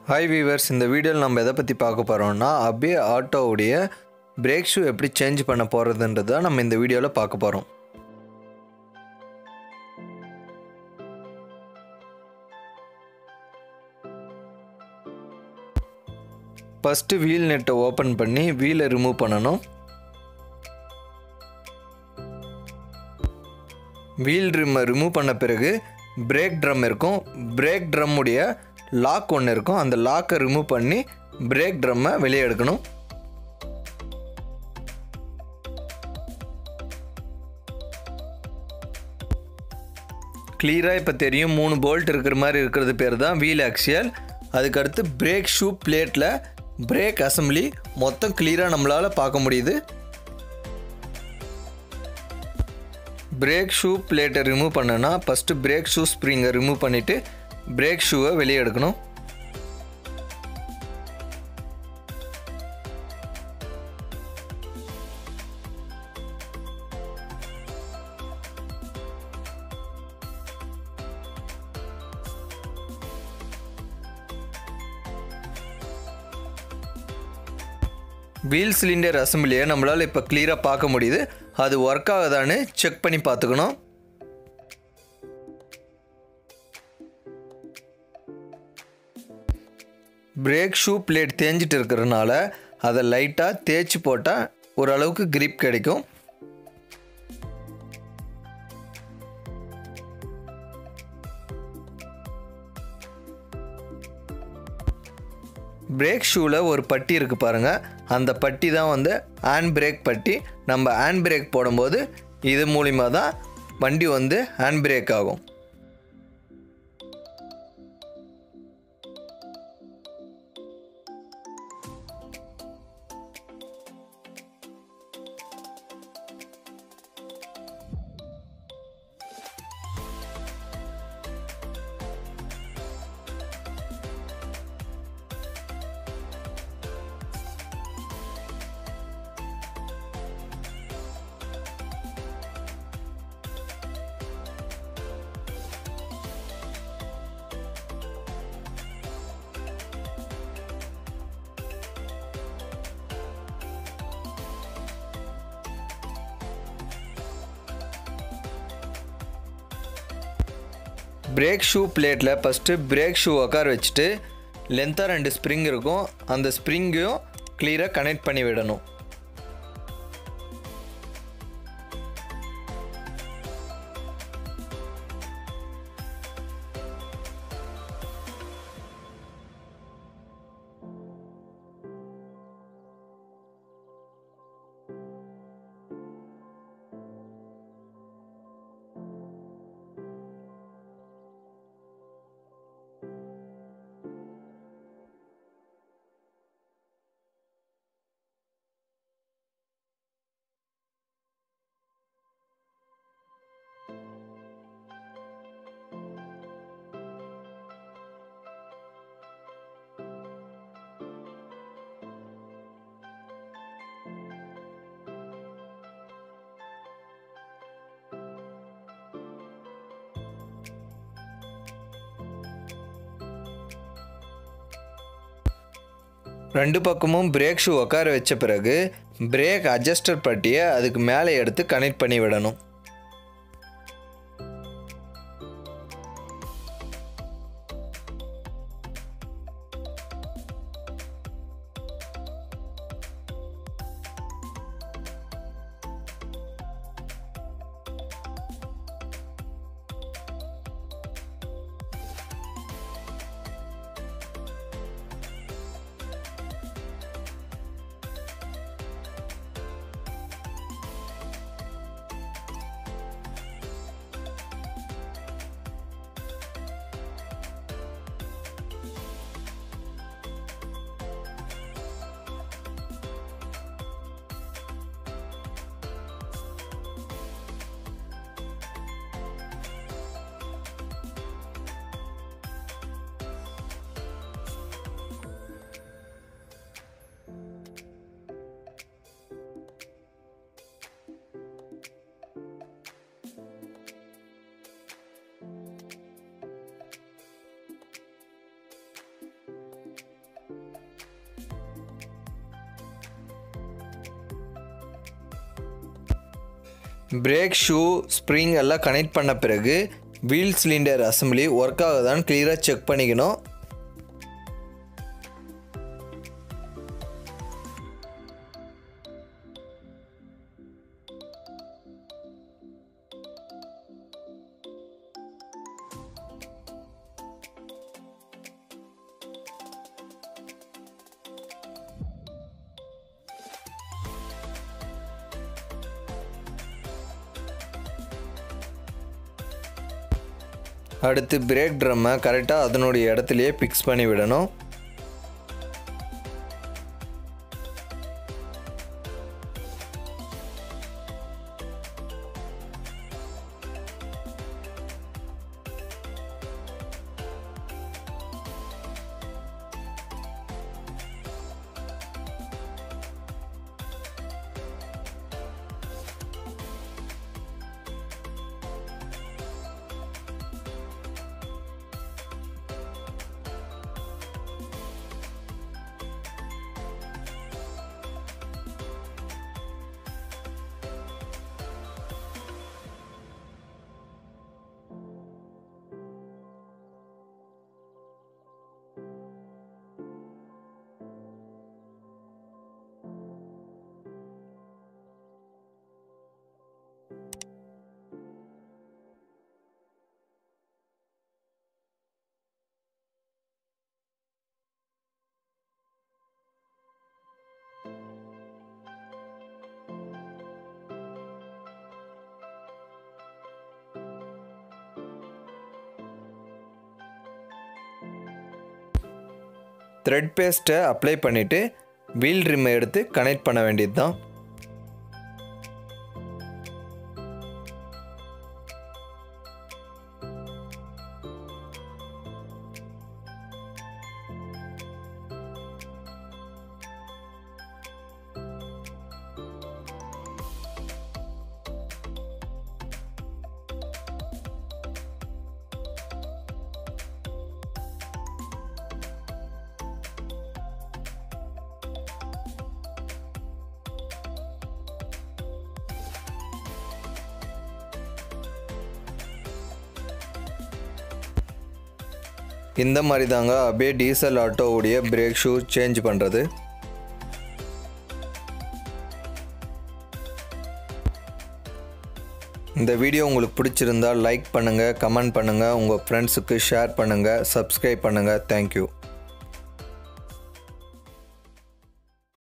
hi viewers இந்த வீடியோவில் நம்ம எதை பற்றி பார்க்க போகிறோம்னா அபே ஆட்டோவுடைய பிரேக் ஷூ எப்படி சேஞ்ச் பண்ண போகிறதுன்றது தான் நம்ம இந்த வீடியோவில் பார்க்க போகிறோம் ஃபஸ்ட்டு வீல் நெட்டை ஓப்பன் பண்ணி வீலை ரிமூவ் பண்ணணும் வீல் ட்ரிம்மை ரிமூவ் பண்ண பிறகு பிரேக் ட்ரம் இருக்கும் பிரேக் ட்ரம்முடைய லாக் ஒன்று இருக்கும் அந்த லாக்கை ரிமூவ் பண்ணி பிரேக் ட்ரம்மை வெளியே எடுக்கணும் கிளியராக இப்போ தெரியும் மூணு போல்ட் இருக்கிற மாதிரி இருக்கிறது பேர் தான் வீல் ஆக்சியல் அதுக்கடுத்து பிரேக் ஷூ பிளேட்டில் பிரேக் அசம்பிளி மொத்தம் கிளியராக நம்மளால் பார்க்க முடியுது பிரேக் ஷூ பிளேட்டை ரிமூவ் பண்ணனா ஃபஸ்ட்டு பிரேக் ஷூ ஸ்ப்ரிங்கை ரிமூவ் பண்ணிவிட்டு பிரேக் ஷூவை வெளியே எடுக்கணும் வீல் சிலிண்டர் அசம்பிளியை நம்மளால் இப்போ கிளியராக பார்க்க முடியுது அது ஒர்க் ஆகுதான்னு செக் பண்ணி பார்த்துக்கணும் பிரேக் ஷூ பிளேட் தேஞ்சிட்டு இருக்கிறதுனால அதை லைட்டாக தேய்ச்சி போட்டால் ஓரளவுக்கு கிரிப் கிடைக்கும் பிரேக் ஷூவில் ஒரு பட்டி இருக்குது பாருங்கள் அந்த பட்டி தான் வந்து ஹேண்ட் பிரேக் பட்டி நம்ம ஹேண்ட் பிரேக் போடும்போது இது மூலிமா தான் வண்டி வந்து ஹேண்ட் பிரேக் ஆகும் பிரேக் ஷூ பிளேட்டில் ஃபஸ்ட்டு பிரேக் ஷூ உட்கார வச்சுட்டு லென்த்தாக ரெண்டு ஸ்ப்ரிங் இருக்கும் அந்த ஸ்ப்ரிங்கையும் கிளியராக கனெக்ட் பண்ணி விடணும் ரெண்டு பக்கமும் பிரேக் ஷூ உட்கார வச்ச பிறகு பிரேக் அட்ஜஸ்டர் பட்டியை அதுக்கு மேலே எடுத்து கனெக்ட் பண்ணி விடணும் பிரேக் ஷூ ஸ்ப்ரிங் எல்லாம் கனெக்ட் பண்ண பிறகு வீல் சிலிண்டர் அசம்பிளி ஒர்க் ஆகுதான்னு கிளியராக செக் பண்ணிக்கணும் அடுத்து பிரேக் ட்ரம்மை கரெக்டாக அதனுடைய இடத்துலையே ஃபிக்ஸ் பண்ணி விடணும் த்ரெட் பேஸ்ட்டை அப்ளை பண்ணிவிட்டு வீல் ரிம்மை எடுத்து கனெக்ட் பண்ண வேண்டியது தான் இந்த மாதிரி தாங்க அப்படியே டீசல் ஆட்டோவுடைய பிரேக் ஷூ சேஞ்ச் பண்ணுறது இந்த வீடியோ உங்களுக்கு பிடிச்சிருந்தா லைக் பண்ணுங்கள் கமெண்ட் பண்ணுங்கள் உங்கள் ஃப்ரெண்ட்ஸுக்கு ஷேர் பண்ணுங்கள் சப்ஸ்கிரைப் பண்ணுங்கள் தேங்க்யூ